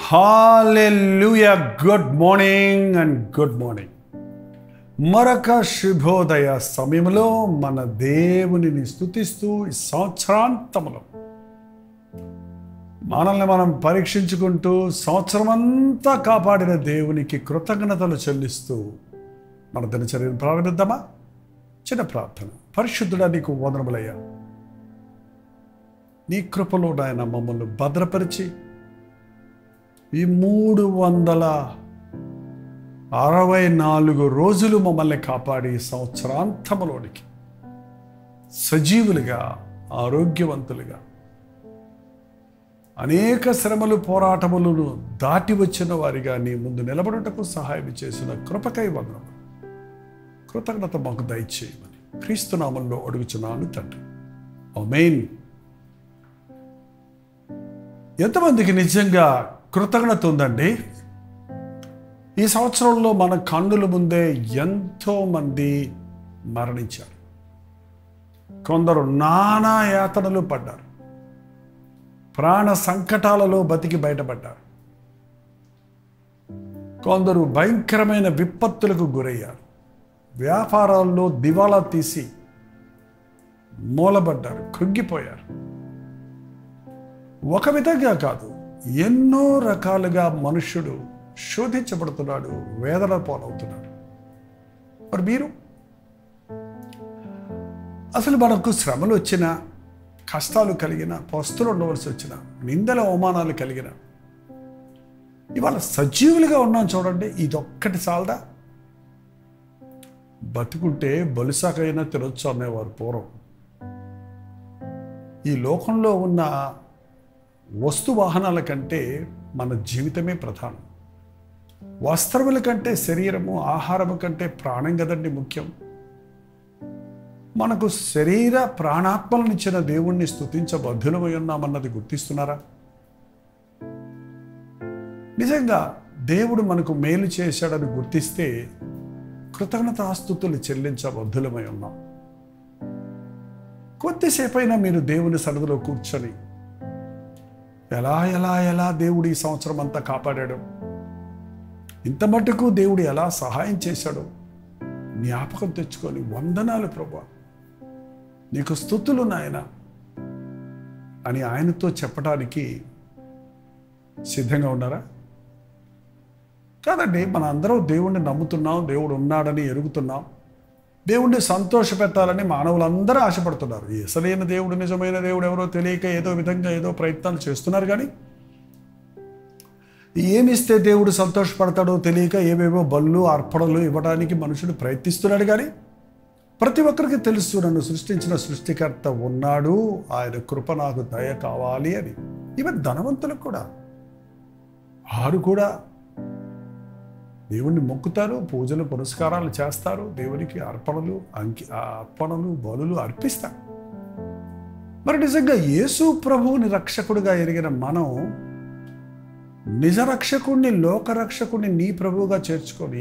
Hallelujah good morning and good morning మరొక శుభోదయ సమయంలో మన దేవునిని స్తుతిస్తూ ఈ సంవత్సరాంతములో మనల్ని మనం పరీక్షించుకుంటూ సంవత్సరం అంతా కాపాడిన దేవునికి కృతజ్ఞతలు చెల్లిస్తూ మన దినచర్యను ప్రారంభిద్దామా చిన్న ప్రార్థన పరిశుద్ధుడా నీకు వందనములయ్యా నీ కృపలో నాయన మమ్మల్ని భద్రపరిచి ఈ మూడు వందల అరవై నాలుగు రోజులు మమ్మల్ని కాపాడి సంవత్సరాంతములోనికి సజీవులుగా ఆరోగ్యవంతులుగా అనేక శ్రమలు పోరాటములను దాటి వచ్చిన వారిగా నీ ముందు నిలబడుటకు సహాయం చేసిన కృపకై వందనము కృతజ్ఞత మాకు దయచేయమని క్రీస్తునామంలో అడుగుచున్నాను తండ్రి మెయిన్ ఎంతమందికి నిజంగా కృతజ్ఞత ఉందండి ఈ సంవత్సరంలో మన కన్నుల ముందే ఎంతో మంది మరణించారు కొందరు నానా యాతనలు పడ్డారు ప్రాణ సంకటాలలో బతికి బయటపడ్డారు కొందరు భయంకరమైన విపత్తులకు గురయ్యారు వ్యాపారాల్లో దివాలా తీసి మూలబడ్డారు కృంగిపోయారు ఒక విధంగా కాదు ఎన్నో రకాలుగా మనుష్యుడు శోధించబడుతున్నాడు వేదన పాలవుతున్నాడు మరి మీరు అసలు మనకు శ్రమలు వచ్చిన కష్టాలు కలిగిన పస్తులు ఉండవలసి వచ్చిన నిందల అవమానాలు కలిగిన ఇవాళ సజీవులుగా ఉన్నాం చూడండి ఇదొక్కటి చాలదా బతుకుంటే బలుసాకైనా తినొచ్చు అనేవారు పూర్వం ఈ లోకంలో ఉన్న వస్తు వాహనాల కంటే మన జీవితమే ప్రధానం వస్త్రముల కంటే శరీరము ఆహారము కంటే ప్రాణం కదండి ముఖ్యం మనకు శరీర ప్రాణాత్మలనిచ్చిన దేవుణ్ణి స్థుతించబద్ధులమై ఉన్నామన్నది గుర్తిస్తున్నారా నిజంగా దేవుడు మనకు మేలు చేశాడని గుర్తిస్తే కృతజ్ఞతాస్తుతులు చెల్లించబద్ధులమై ఉన్నాం కొద్దిసేపైనా మీరు దేవుని సరదిలో కూర్చొని ఎలా ఎలా ఎలా దేవుడు ఈ సంవత్సరం అంతా కాపాడాడు ఇంత మట్టుకు దేవుడు ఎలా సహాయం చేశాడు జ్ఞాపకం తెచ్చుకొని వందనాలు ప్రభా నీకు స్థుతులు నాయన అని ఆయనతో చెప్పడానికి సిద్ధంగా ఉన్నారా కాదండి మన అందరం దేవుణ్ణి నమ్ముతున్నాం దేవుడు ఉన్నాడని ఎరుగుతున్నాం దేవుణ్ణి సంతోషపెట్టాలని మానవులందరూ ఆశపడుతున్నారు అసలైన దేవుడు నిజమైన దేవుడు ఎవరో తెలియక ఏదో విధంగా ఏదో ప్రయత్నాలు చేస్తున్నారు కానీ ఏమిస్తే దేవుడు సంతోషపడతాడో తెలియక ఏవేవో బళ్ళు అర్పణలు ఇవ్వడానికి మనుషుడు ప్రయత్నిస్తున్నాడు కానీ ప్రతి ఒక్కరికి తెలుసు నన్ను సృష్టించిన సృష్టికర్త ఉన్నాడు ఆయన కృప నాకు దయ కావాలి అని ఈవెన్ ధనవంతులకు కూడా వారు కూడా దేవుణ్ణి మొక్కుతారు పూజలు పురస్కారాలు చేస్తారు దేవునికి అర్పణలు అంకి అర్పణలు బలులు అర్పిస్తారు మరి నిజంగా యేసు ప్రభువుని రక్షకుడిగా ఎరిగిన మనం నిజ రక్షకుణ్ణి లోకరక్షకుణ్ణి నీ ప్రభువుగా చేర్చుకొని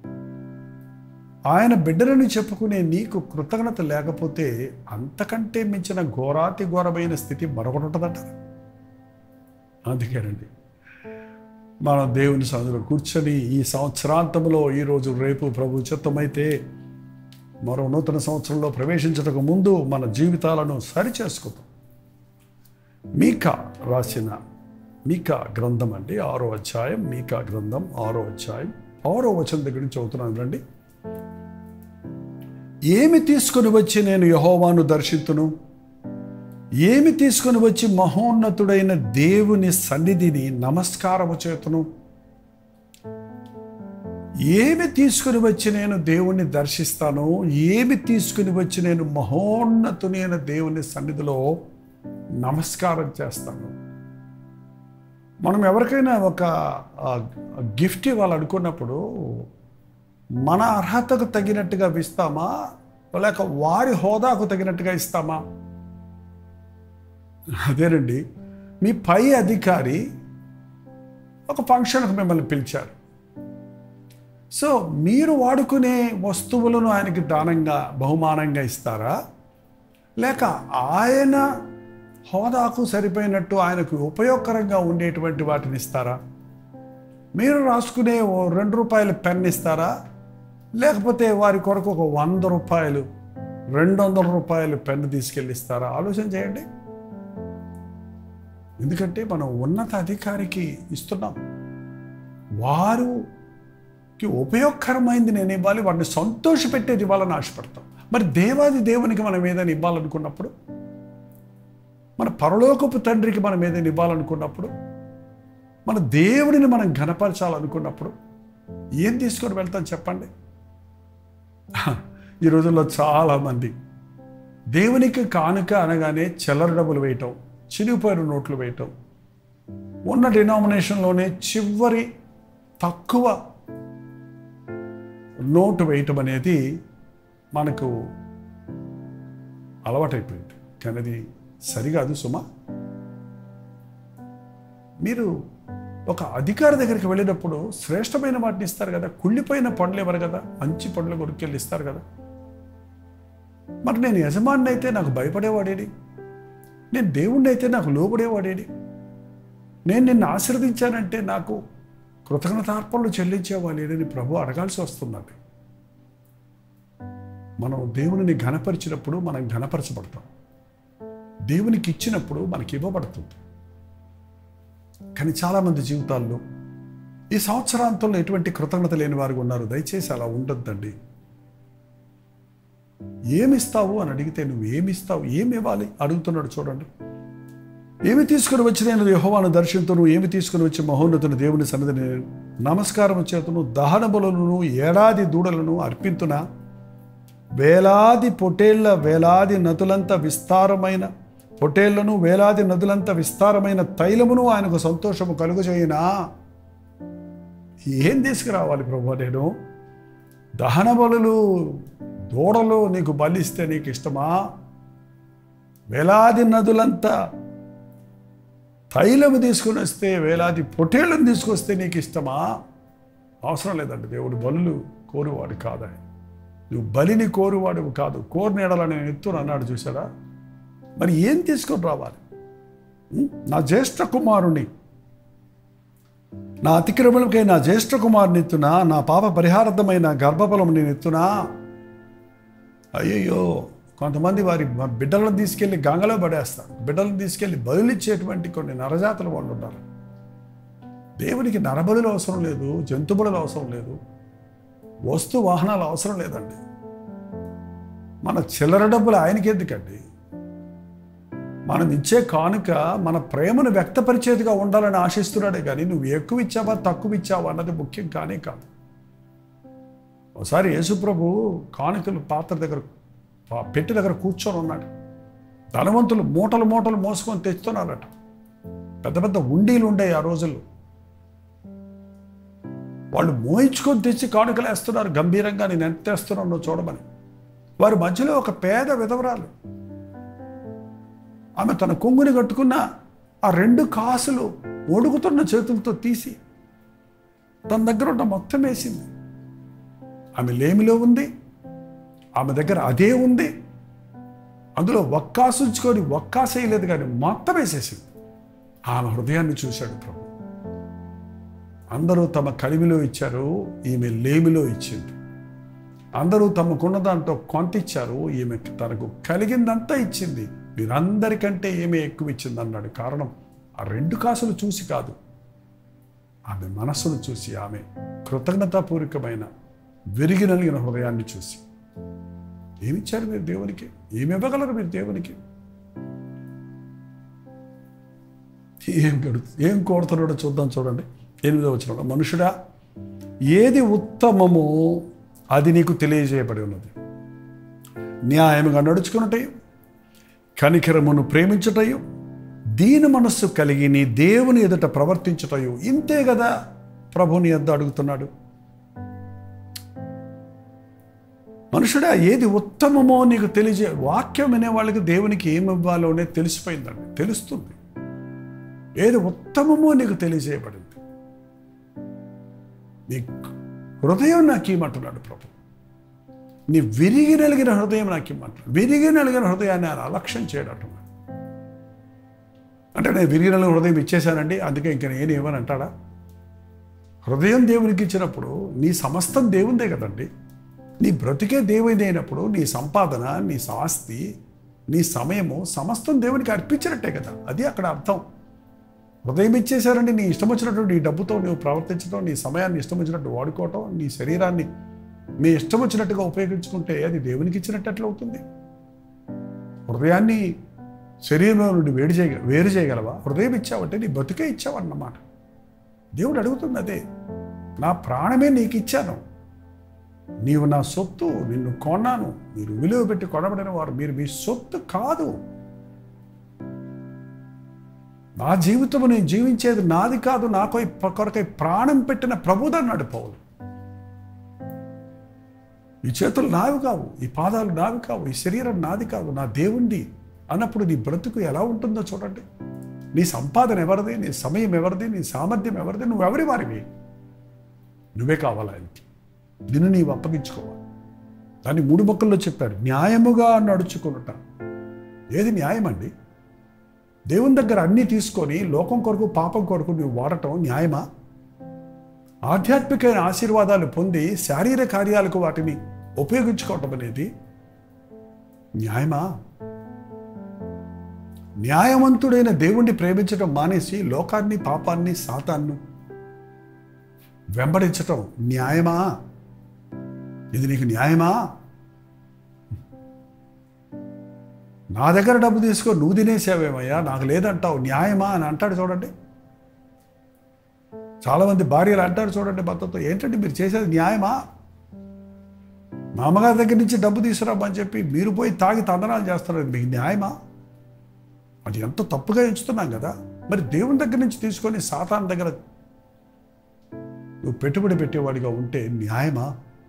ఆయన బిడ్డలని చెప్పుకునే నీకు కృతజ్ఞత లేకపోతే అంతకంటే మించిన ఘోరాతి ఘోరమైన స్థితి మరొకటి ఉంటుందట అందుకేనండి మనం దేవుని సన్నిధిలో కూర్చొని ఈ సంవత్సరాంతంలో ఈరోజు రేపు ప్రభు చిత్తమైతే మరో నూతన సంవత్సరంలో ప్రవేశించటకు ముందు మన జీవితాలను సరిచేసుకుందాం మీకా రాసిన మీకా గ్రంథం అండి ఆరో అధ్యాయం మీకా గ్రంథం ఆరో అధ్యాయం ఆరో వచనం దగ్గర నుంచి చదువుతున్నాను రండి ఏమి తీసుకొని వచ్చి నేను యహోవాను దర్శింతును ఏమి తీసుకొని వచ్చి మహోన్నతుడైన దేవుని సన్నిధిని నమస్కారము చేతును ఏమి తీసుకుని వచ్చి నేను దేవుణ్ణి దర్శిస్తాను ఏమి తీసుకుని వచ్చి నేను మహోన్నతునైన దేవుని సన్నిధిలో నమస్కారం చేస్తాను మనం ఎవరికైనా ఒక గిఫ్ట్ ఇవ్వాలనుకున్నప్పుడు మన అర్హతకు తగినట్టుగా ఇస్తామా లేక వారి హోదాకు తగినట్టుగా ఇస్తామా అదేనండి మీ పై అధికారి ఒక ఫంక్షన్కి మిమ్మల్ని పిలిచారు సో మీరు వాడుకునే వస్తువులను ఆయనకి దానంగా బహుమానంగా ఇస్తారా లేక ఆయన హోదాకు సరిపోయినట్టు ఆయనకు ఉపయోగకరంగా ఉండేటువంటి వాటిని ఇస్తారా మీరు రాసుకునే ఓ రెండు రూపాయల పెన్ ఇస్తారా లేకపోతే వారి కొరకు ఒక వంద రూపాయలు రెండు వందల రూపాయలు పెన్ను తీసుకెళ్ళి ఇస్తారా ఆలోచన చేయండి ఎందుకంటే మనం ఉన్నత అధికారికి ఇస్తున్నాం వారుకి ఉపయోగకరమైంది నేను ఇవ్వాలి వారిని సంతోషపెట్టేది ఇవ్వాలని ఆశపడతాం మరి దేవాది దేవునికి మనం ఏదైనా ఇవ్వాలనుకున్నప్పుడు మన పరలోకపు తండ్రికి మనం ఏదైనా ఇవ్వాలనుకున్నప్పుడు మన దేవుడిని మనం ఘనపరచాలనుకున్నప్పుడు ఏం తీసుకొని వెళ్తాం చెప్పండి ఈ రోజుల్లో చాలామంది దేవునికి కానుక అనగానే చిల్లర డబ్బులు వేయటం చిరిగిపోయిన నోట్లు వేయటం ఉన్న డినామినేషన్లోనే చివరి తక్కువ నోటు వేయటం అనేది మనకు అలవాటైపోయింది కానీ అది సరికాదు సుమా మీరు ఒక అధికారి దగ్గరికి వెళ్ళినప్పుడు శ్రేష్టమైన వాటిని ఇస్తారు కదా కుళ్ళిపోయిన పండ్లు ఇవ్వరు కదా మంచి పండ్లు కొనుక్కెళ్ళి ఇస్తారు కదా మరి నేను యజమాని అయితే నాకు భయపడేవాడేది నేను దేవుణ్ణి అయితే నాకు లోబడేవాడేది నేను నిన్ను ఆశీర్వదించానంటే నాకు కృతజ్ఞతార్పణలు చెల్లించేవాళ్ళేదని ప్రభు అడగాల్సి వస్తున్నది మనం దేవునిని ఘనపరిచినప్పుడు మనం ఘనపరచబడతాం దేవునికి ఇచ్చినప్పుడు మనకి ఇవ్వబడుతుంది కానీ చాలామంది జీవితాల్లో ఈ సంవత్సరాంతంలో ఎటువంటి కృతజ్ఞత లేని వారు ఉన్నారు దయచేసి అలా ఉండొద్దండి ఏమిస్తావు అని అడిగితే నువ్వు ఏమిస్తావు ఏమి ఇవ్వాలి అడుగుతున్నాడు చూడండి ఏమి తీసుకుని వచ్చి నేను యహోవాను దర్శింతును ఏమి తీసుకుని వచ్చి మహోన్నతుని దేవుని సన్నిధిని నమస్కారం చేతును దహన బలులను ఏడాది దూడలను అర్పింతున వేలాది పొటేళ్ల వేలాది నదులంత విస్తారమైన పొటేళ్లను వేలాది నదులంత విస్తారమైన తైలమును ఆయనకు సంతోషము కలుగజేయినా ఏం తీసుకురావాలి ప్రభు నేను దహన బలులు దూడలు నీకు బలిస్తే నీకు ఇష్టమా వేలాది నదులంతా తైలము తీసుకుని వస్తే వేలాది పొటేళ్ళను తీసుకొస్తే నీకు ఇష్టమా అవసరం లేదండి దేవుడు బలులు కోరువాడు కాదా నువ్వు బలిని కోరువాడు కాదు కోరినేడలని నేను ఎత్తును అన్నాడు చూసారా మరి ఏం తీసుకొని రావాలి ఉం? నా జ్యేష్ఠ కుమారుని నా అతిక్రమణకై నా జ్యేష్ఠ కుమారుని ఎత్తునా నా పాప పరిహారార్థమైన గర్భఫలం నేను ఎత్తునా అయ్యయ్యో కొంతమంది వారి బిడ్డలను తీసుకెళ్లి గంగలో పడేస్తారు బిడ్డలను తీసుకెళ్లి బలులిచ్చేటువంటి కొన్ని నరజాతులు వాళ్ళు ఉన్నారు దేవునికి నరబలులు అవసరం లేదు జంతుబలులు అవసరం లేదు వస్తు వాహనాలు అవసరం లేదండి మన చిల్లర డబ్బులు ఆయనకి ఎందుకండి మనం ఇచ్చే కానుక మన ప్రేమను వ్యక్తపరిచేదిగా ఉండాలని ఆశిస్తున్నాడే కానీ నువ్వు ఎక్కువ ఇచ్చావా తక్కువ ఇచ్చావా అన్నది ముఖ్యం కానే కాదు ఒకసారి యేసుప్రభు కానుకలు పాత్ర దగ్గర పా- పెట్టి దగ్గర కూర్చొని ఉన్నాడు ధనవంతులు మూటలు మూటలు మోసుకొని తెస్తున్నారట పెద్ద పెద్ద ఉండీలు ఉండేవి ఆ రోజుల్లో వాళ్ళు మోయించుకొని తెచ్చి కానుకలు వేస్తున్నారు గంభీరంగా నేను ఎంత తెస్తున్నాను నువ్వు చూడమని వారి మధ్యలో ఒక పేద విధవరాలు ఆమె తన కొంగుని కట్టుకున్న ఆ రెండు కాసులు ఒడుగుతున్న చేతులతో తీసి తన దగ్గర ఉన్న మొత్తం వేసింది ఆమె లేమిలో ఉంది ఆమె దగ్గర అదే ఉంది అందులో ఒక్కాసు ఉంచుకొని ఒక్కాసు వేయలేదు కానీ మొత్తం వేసేసింది ఆమె హృదయాన్ని చూశాడు ప్రభు అందరూ తమ కలిమిలో ఇచ్చారు ఈమె లేమిలో ఇచ్చింది అందరూ తమకున్న దాంట్లో కొంత ఇచ్చారు ఈమె తనకు కలిగిందంతా ఇచ్చింది మీరందరికంటే ఏమి ఎక్కువ ఇచ్చింది అన్నాడు కారణం ఆ రెండు కాసులు చూసి కాదు ఆమె మనస్సును చూసి ఆమె కృతజ్ఞతాపూర్వకమైన విరిగి నలిగిన హృదయాన్ని చూసి ఏమిచ్చారు మీరు దేవునికి ఏమి ఇవ్వగలరు మీరు దేవునికి ఏం గడు ఏం కోరుతున్నాడో చూద్దాం చూడండి ఎనిమిదో వచ్చిన మనుషుడా ఏది ఉత్తమమో అది నీకు తెలియజేయబడి ఉన్నది న్యాయముగా నడుచుకున్నటయు కనికరమును ప్రేమించుటయు దీని మనస్సు కలిగి నీ దేవుని ఎదుట ప్రవర్తించుటయు ఇంతే కదా ప్రభుని ఎద్ద అడుగుతున్నాడు మనుషుడా ఏది ఉత్తమమో నీకు తెలియజే వాక్యం వినే వాళ్ళకి దేవునికి ఏమి ఇవ్వాలోనే తెలిసిపోయిందండి తెలుస్తుంది ఏది ఉత్తమమో నీకు తెలియజేయబడింది నీ హృదయం నాకు ఇమ్మంటున్నాడు ప్రభు నీ విరిగి నలిగిన హృదయం నాకు ఇమ్మంటున్నాడు విరిగి నలిగిన హృదయాన్ని ఆయన అలక్ష్యం చేయడం అంటే నేను విరిగి నలిగిన హృదయం ఇచ్చేశానండి అందుకే ఇంక నేను ఏమని అంటాడా హృదయం దేవునికి ఇచ్చినప్పుడు నీ సమస్తం దేవుందే కదండి నీ బ్రతికే దేవుని అయినప్పుడు నీ సంపాదన నీ ఆస్తి నీ సమయము సమస్తం దేవునికి అర్పించినట్టే కదా అది అక్కడ అర్థం హృదయం ఇచ్చేశారండి నీ ఇష్టం వచ్చినటువంటి ఈ డబ్బుతో నువ్వు ప్రవర్తించడం నీ సమయాన్ని ఇష్టం వచ్చినట్టు వాడుకోవటం నీ శరీరాన్ని మీ ఇష్టం వచ్చినట్టుగా ఉపయోగించుకుంటే అది దేవునికి ఇచ్చినట్టు ఎట్లా అవుతుంది హృదయాన్ని శరీరంలో నుండి వేడి చేయ వేరు చేయగలవా హృదయం ఇచ్చావంటే నీ బతుకే ఇచ్చావన్నమాట దేవుడు అడుగుతుంది అదే నా ప్రాణమే నీకు ఇచ్చాను నీవు నా సొత్తు నిన్ను కొన్నాను మీరు విలువ పెట్టి కొనబడిన వారు మీరు మీ సొత్తు కాదు నా జీవితము నేను జీవించేది నాది కాదు నాకు కొరకై ప్రాణం పెట్టిన ప్రభుదన్నాడు పౌలు ఈ చేతులు నావి కావు ఈ పాదాలు నావి కావు ఈ శరీరం నాది కాదు నా దేవుండి అన్నప్పుడు నీ బ్రతుకు ఎలా ఉంటుందో చూడండి నీ సంపాదన ఎవరిది నీ సమయం ఎవరిది నీ సామర్థ్యం ఎవరిది నువ్వు ఎవరి వారివి నువ్వే కావాలి ఆయనకి నిన్ను నీవు అప్పగించుకోవాలి దాన్ని మూడు మొక్కల్లో చెప్పారు న్యాయముగా నడుచుకునుట ఏది న్యాయం అండి దేవుని దగ్గర అన్నీ తీసుకొని లోకం కొరకు పాపం కొరకు నువ్వు వాడటం న్యాయమా ఆధ్యాత్మికమైన ఆశీర్వాదాలు పొంది శారీరక కార్యాలకు వాటిని ఉపయోగించుకోవటం అనేది న్యాయమా న్యాయవంతుడైన దేవుణ్ణి ప్రేమించడం మానేసి లోకాన్ని పాపాన్ని సాతాన్ని వెంబడించటం న్యాయమా ఇది నీకు న్యాయమా నా దగ్గర డబ్బు తీసుకో నువ్వు తినేసావేమయ్యా నాకు లేదంటావు న్యాయమా అని అంటాడు చూడండి చాలామంది భార్యలు అంటారు చూడండి భర్తతో ఏంటంటే మీరు చేసేది న్యాయమా మా అమ్మగారి దగ్గర నుంచి డబ్బు తీసుకురామని చెప్పి మీరు పోయి తాగి తందనాలు చేస్తారు మీకు న్యాయమా అది ఎంత తప్పుగా ఎంచుతున్నాం కదా మరి దేవుని దగ్గర నుంచి తీసుకొని సాతాన్ దగ్గర నువ్వు పెట్టుబడి పెట్టేవాడిగా ఉంటే న్యాయమా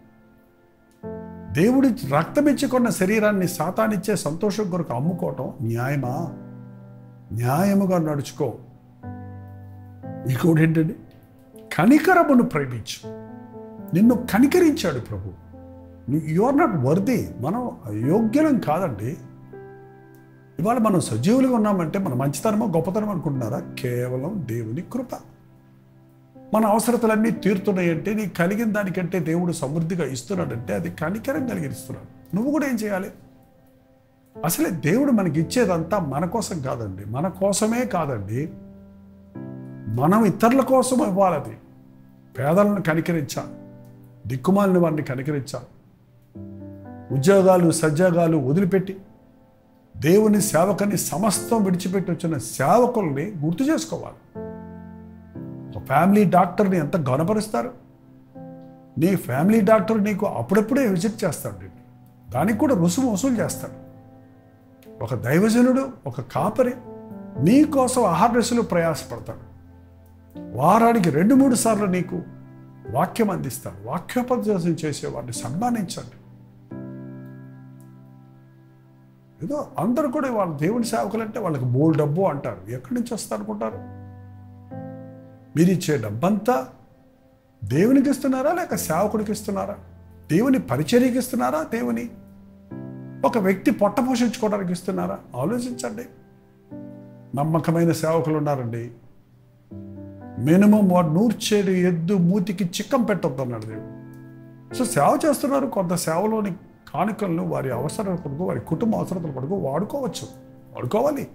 దేవుడి రక్తం ఇచ్చుకున్న శరీరాన్ని సాతానిచ్చే సంతోషం కొరకు అమ్ముకోవటం న్యాయమా న్యాయముగా నడుచుకో ఇంకోటి ఏంటండి కనికరమును ప్రేమించు నిన్ను కనికరించాడు ప్రభు యు ఆర్ నాట్ వర్ది మనం అయోగ్యం కాదండి ఇవాళ మనం సజీవులుగా ఉన్నామంటే మన మంచితనమో గొప్పతనం అనుకుంటున్నారా కేవలం దేవుని కృప మన అవసరతలన్నీ తీరుతున్నాయంటే నీకు కలిగిన దానికంటే దేవుడు సమృద్ధిగా ఇస్తున్నాడంటే అది కనికరం కలిగిస్తున్నాడు నువ్వు కూడా ఏం చేయాలి అసలే దేవుడు మనకి ఇచ్చేదంతా మన కోసం కాదండి మన కోసమే కాదండి మనం ఇతరుల కోసం ఇవ్వాలి అది పేదలను కనికరించాలి దిక్కుమాలిన వారిని కనికరించాలి ఉద్యోగాలు సజ్జాగాలు వదిలిపెట్టి దేవుని సేవకుని సమస్తం విడిచిపెట్టి వచ్చిన సేవకుల్ని గుర్తు చేసుకోవాలి ఒక ఫ్యామిలీ డాక్టర్ని ఎంత గనపరుస్తారు నీ ఫ్యామిలీ డాక్టర్ నీకు అప్పుడప్పుడే విజిట్ చేస్తాడు దానికి కూడా రుసుము వసూలు చేస్తాడు ఒక దైవజనుడు ఒక కాపరి నీ కోసం ఆహారసులు ప్రయాసపడతాడు వారానికి రెండు మూడు సార్లు నీకు వాక్యం అందిస్తాడు వాక్యోపదేశం చేసేవాడిని సన్మానించండి ఏదో అందరూ కూడా వాళ్ళ దేవుని సేవకులంటే వాళ్ళకి బోల్ డబ్బు అంటారు ఎక్కడి నుంచి వస్తారు అనుకుంటారు మీరు ఇచ్చే డబ్బంతా దేవునికి ఇస్తున్నారా లేక సేవకుడికి ఇస్తున్నారా దేవుని పరిచర్యకి ఇస్తున్నారా దేవుని ఒక వ్యక్తి పొట్ట పోషించుకోవడానికి ఇస్తున్నారా ఆలోచించండి నమ్మకమైన సేవకులు ఉన్నారండి మినిమం వాడు నూర్చేడు ఎద్దు మూతికి చిక్కం పెట్టొద్దన్నాడు దేవుడు సో సేవ చేస్తున్నారు కొంత సేవలోని కానుకలను వారి అవసరాల కొరకు వారి కుటుంబ అవసరాల కొరకు వాడుకోవచ్చు వాడుకోవాలి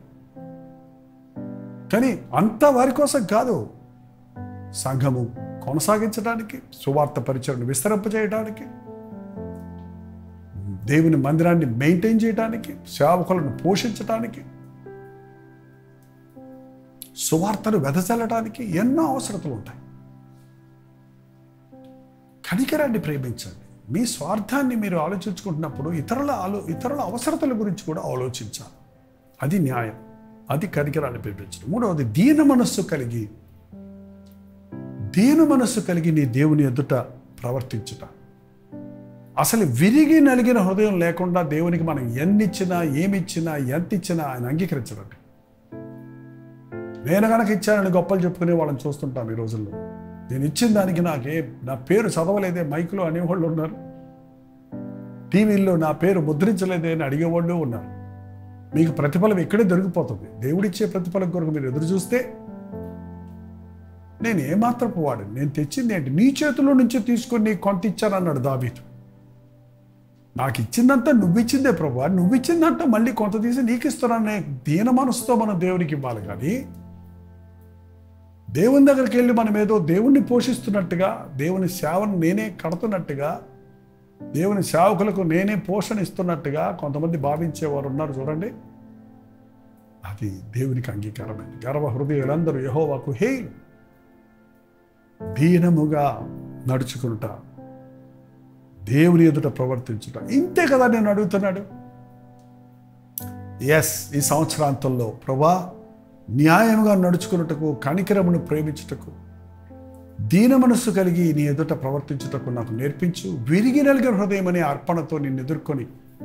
కానీ అంతా వారి కోసం కాదు సంఘము కొనసాగించడానికి సువార్త పరిచయను విస్తరింపజేయడానికి దేవుని మందిరాన్ని మెయింటైన్ చేయడానికి సేవకులను పోషించడానికి సువార్తను వెదజల్లడానికి ఎన్నో అవసరతలు ఉంటాయి కనికరాన్ని ప్రేమించండి మీ స్వార్థాన్ని మీరు ఆలోచించుకుంటున్నప్పుడు ఇతరుల ఆలో ఇతరుల అవసరతల గురించి కూడా ఆలోచించాలి అది న్యాయం అది కనికరాన్ని ప్రేమించడం మూడవది దీన మనస్సు కలిగి దీన మనస్సు కలిగి నీ దేవుని ఎదుట ప్రవర్తించుట అసలు విరిగి నలిగిన హృదయం లేకుండా దేవునికి మనం ఎన్నిచ్చినా ఏమిచ్చినా ఎంత ఇచ్చినా ఆయన అంగీకరించడండి నేను కనుక ఇచ్చానని గొప్పలు చెప్పుకునే వాళ్ళని చూస్తుంటాం ఈ రోజుల్లో నేను ఇచ్చిన దానికి నాకే నా పేరు చదవలేదే మైకులో అనేవాళ్ళు ఉన్నారు టీవీల్లో నా పేరు ముద్రించలేదే అని అడిగేవాళ్ళు ఉన్నారు మీకు ప్రతిఫలం ఇక్కడే దొరికిపోతుంది దేవుడిచ్చే ప్రతిఫలం కొరకు మీరు ఎదురు చూస్తే నేను ఏమాత్రపు వాడిని నేను తెచ్చింది ఏంటి నీ చేతిలో నుంచి తీసుకొని నీకు కొంత ఇచ్చానన్నాడు దావీదు నాకు ఇచ్చిందంతా నువ్వు ఇచ్చిందే ప్రభు నువ్వు ఇచ్చిందంతా మళ్ళీ కొంత తీసి నీకు ఇస్తున్నానే దీన మనసుతో మనం దేవునికి ఇవ్వాలి కానీ దేవుని దగ్గరికి వెళ్ళి మనం ఏదో దేవుణ్ణి పోషిస్తున్నట్టుగా దేవుని సేవను నేనే కడుతున్నట్టుగా దేవుని సేవకులకు నేనే పోషణ ఇస్తున్నట్టుగా కొంతమంది భావించేవారు ఉన్నారు చూడండి అది దేవునికి అంగీకారమైంది గర్వ హృదయులందరూ యహోవాకు హేయులు దీనముగా నడుచుకుంట దేవుని ఎదుట ప్రవర్తించుట ఇంతే కదా నేను అడుగుతున్నాడు ఎస్ ఈ సంవత్సరాంతంలో ప్రభా న్యాయంగా నడుచుకున్నటకు కనికరమును ప్రేమించుటకు దీన మనస్సు కలిగి నీ ఎదుట ప్రవర్తించుటకు నాకు నేర్పించు విరిగి నలిగిన హృదయం అనే అర్పణతో నిన్ను ఎదుర్కొని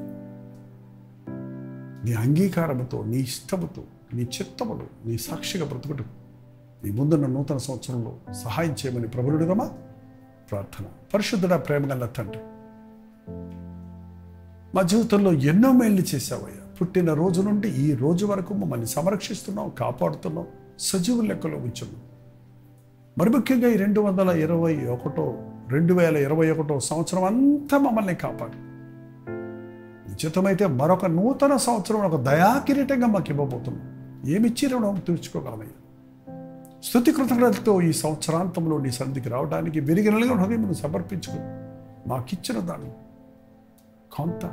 నీ అంగీకారముతో నీ ఇష్టముతో నీ చిత్తములు నీ సాక్షిగా బ్రతుకుటకు నీ ముందున్న నూతన సంవత్సరంలో సహాయం చేయమని ప్రభుడుదమా ప్రార్థన పరిశుద్ధుడ ప్రేమగల తండ్రి మా జీవితంలో ఎన్నో మేళ్లు చేశావయ్యా పుట్టిన రోజు నుండి ఈ రోజు వరకు మమ్మల్ని సంరక్షిస్తున్నావు కాపాడుతున్నావు సజీవ లెక్కలో ఉంచున్నావు మరి ముఖ్యంగా ఈ రెండు వందల ఇరవై ఒకటో రెండు వేల ఇరవై ఒకటో సంవత్సరం అంతా మమ్మల్ని కాపాడు నిశ్చితమైతే మరొక నూతన సంవత్సరం ఒక దయాకిరీటంగా మాకు ఇవ్వబోతున్నాం ఏమిచ్చి రుణం తీర్చుకోగలమయ్యా స్థుతి కృతజ్ఞతతో ఈ సంవత్సరాంతంలో నీ సంధికి రావడానికి విరిగినలుగా హృదయం సమర్పించుకుని మాకిచ్చిన దాన్ని కొంత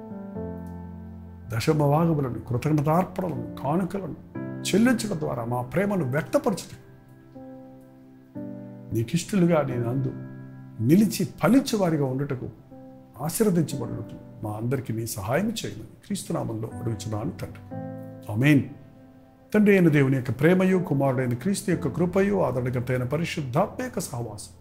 దశమ భాగములను కృతజ్ఞతార్పణలను కానుకలను చెల్లించడం ద్వారా మా ప్రేమను వ్యక్తపరచడం నీకిష్టులుగా నేను అందు నిలిచి ఫలించే వారిగా ఉండుటకు ఆశీర్వదించబడుటకు మా అందరికీ నీ సహాయం చేయమని క్రీస్తునామంలో అడుగుచున్నాను తండ్రి ఆమెన్ తండ్రి అయిన దేవుని యొక్క ప్రేమయు కుమారుడైన క్రీస్తు యొక్క కృపయు ఆదరణకర్త అయిన పరిశుద్ధాత్మ యొక్క సహవాసం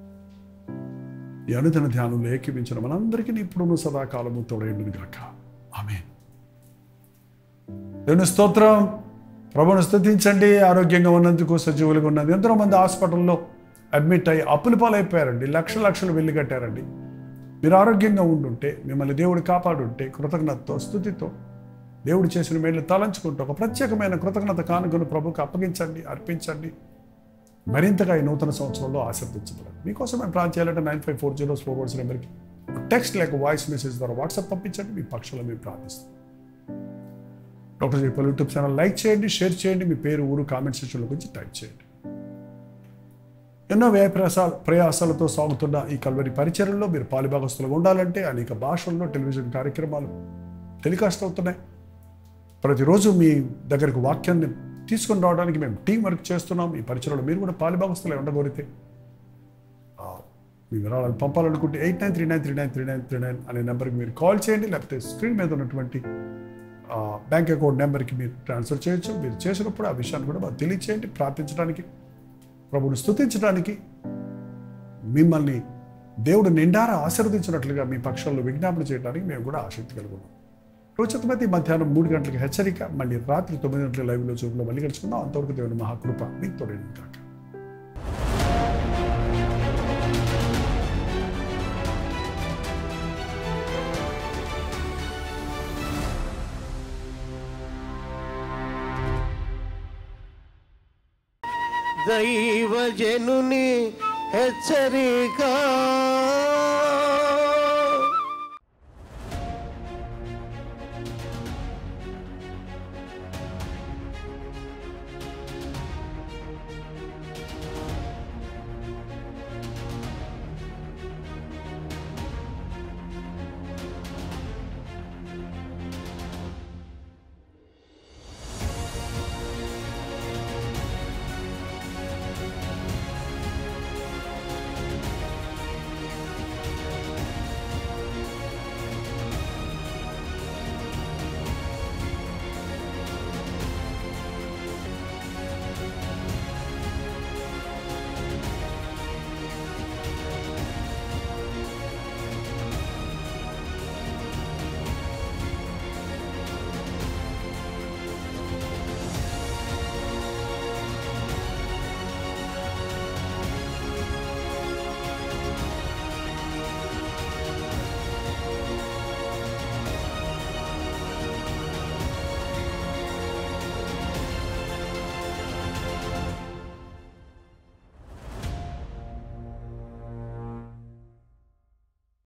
ఈ అనుదిన ధ్యానంలో ఏకీపించిన మనందరికీ ఇప్పుడున్న సదాకాలము తోడైండును గాక ఆమెన్ దేవుని స్తోత్రం ప్రభుని స్థుతించండి ఆరోగ్యంగా ఉన్నందుకు సజీవులుగా ఉన్నది ఎంతో మంది హాస్పిటల్లో అడ్మిట్ అయ్యి అప్పుల పాలైపోయారండి లక్ష లక్షలు వెళ్ళి కట్టారండి మీరు ఆరోగ్యంగా ఉండుంటే మిమ్మల్ని దేవుడు కాపాడుంటే కృతజ్ఞతతో స్థుతితో దేవుడు చేసిన మేలు తలంచుకుంటూ ఒక ప్రత్యేకమైన కృతజ్ఞత కానుకను ప్రభుకు అప్పగించండి అర్పించండి మరింతగా ఈ నూతన సంవత్సరంలో ఆశీర్దించబడాలి మీకోసం మేము ప్లాన్ చేయాలంటే nine five four zero four words నెంబర్కి టెక్స్ట్ లేక వాయిస్ మెసేజ్ ద్వారా వాట్సాప్ పంపించండి మీ పక్షంలో మేము ప్రార్థిస్తాం డాక్టర్ చెప్పాలి యూట్యూబ్ ఛానల్ లైక్ చేయండి షేర్ చేయండి మీ పేరు ఊరు కామెంట్ సెక్షన్లో గురించి టైప్ చేయండి ఎన్నో వ్యయ ప్రయాసాల ప్రయాసాలతో సాగుతున్న ఈ కల్వరి పరిచయంలో మీరు పాలిభాగస్తులుగా ఉండాలంటే అనేక భాషల్లో టెలివిజన్ కార్యక్రమాలు టెలికాస్ట్ అవుతున్నాయి ప్రతిరోజు మీ దగ్గరకు వాక్యాన్ని తీసుకొని రావడానికి మేము టీం వర్క్ చేస్తున్నాం ఈ పరిచయంలో మీరు కూడా పాలిభాగస్తులే ఉండగోరితే ఆ, మీ వివరాలను పంపాలనుకుంటే eight nine three nine three nine three nine three nine అనే నెంబర్కి మీరు కాల్ చేయండి లేకపోతే స్క్రీన్ మీద ఉన్నటువంటి ఆ, బ్యాంక్ అకౌంట్ నెంబర్కి మీరు ట్రాన్స్ఫర్ చేయొచ్చు మీరు చేసినప్పుడు ఆ విషయాన్ని కూడా మాకు తెలియచేయండి ప్రార్థించడానికి ప్రభుని స్తుతించడానికి మిమ్మల్ని దేవుడు నిండారా ఆశీర్వదించినట్లుగా మీ పక్షంలో విజ్ఞాపన చేయడానికి మేము కూడా ఆసక్తి కలిగి ఉన్నాం రోజుతమైతే మధ్యాహ్నం మూడు గంటలకు హెచ్చరిక మళ్ళీ రాత్రి తొమ్మిది గంటల లైవ్లో చూపులో మళ్ళీ కలుసుకుందాం అంతవరకు దేవుని మహాకృప మీకు తోడేది కాక దైవజనుని హెచ్చరిక